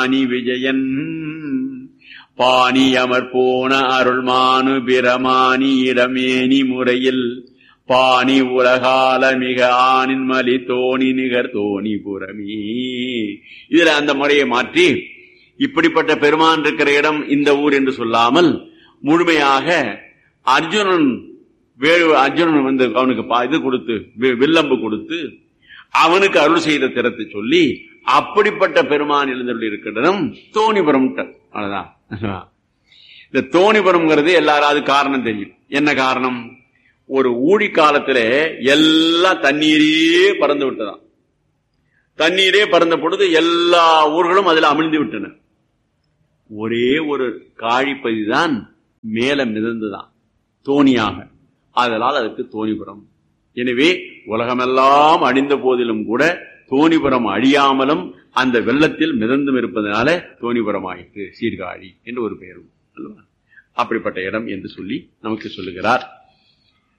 அணி விஜயன் பாணி அமர் போன அருள்மானு பிரமாணி இடமேனி முறையில் பாணி உலகால மிக ஆணின் மலி தோணி நிகர் தோணி புறமீ இதுல அந்த முறையை மாற்றி இப்படிப்பட்ட பெருமான் இருக்கிற இடம் இந்த ஊர் என்று சொல்லாமல் முழுமையாக அர்ஜுனன் வேறு அர்ஜுனன் வந்து அவனுக்கு பா- இது கொடுத்து வி- வில்லம்பு கொடுத்து அவனுக்கு அருள் செய்த திறத்தை சொல்லி அப்படிப்பட்ட பெருமான் எழுந்தருள் இருக்கிற இடம் தோணிபுரம் அவ்வளவுதான் இந்த தோணிபுரம்ங்கிறது எல்லாராவது காரணம் தெரியும் என்ன காரணம் ஒரு ஊழி காலத்துல எல்லாம் தண்ணீரே பறந்து விட்டதாம் தண்ணீரே பறந்த பொழுது எல்லா ஊர்களும் அதுல அமிழ்ந்து விட்டன ஒரே ஒரு காழிப்பதி தான் மேல மிதந்துதான் தோணியாக அதனால் அதுக்கு தோணிபுரம் எனவே உலகமெல்லாம் அழிந்த போதிலும் கூட தோணிபுரம் அழியாமலும் அந்த வெள்ளத்தில் மிதந்தும் இருப்பதனால தோணிபுரம் ஆயிற்று சீர்காழி என்று ஒரு பெயரும் அல்லவா அப்படிப்பட்ட இடம் என்று சொல்லி நமக்கு சொல்லுகிறார்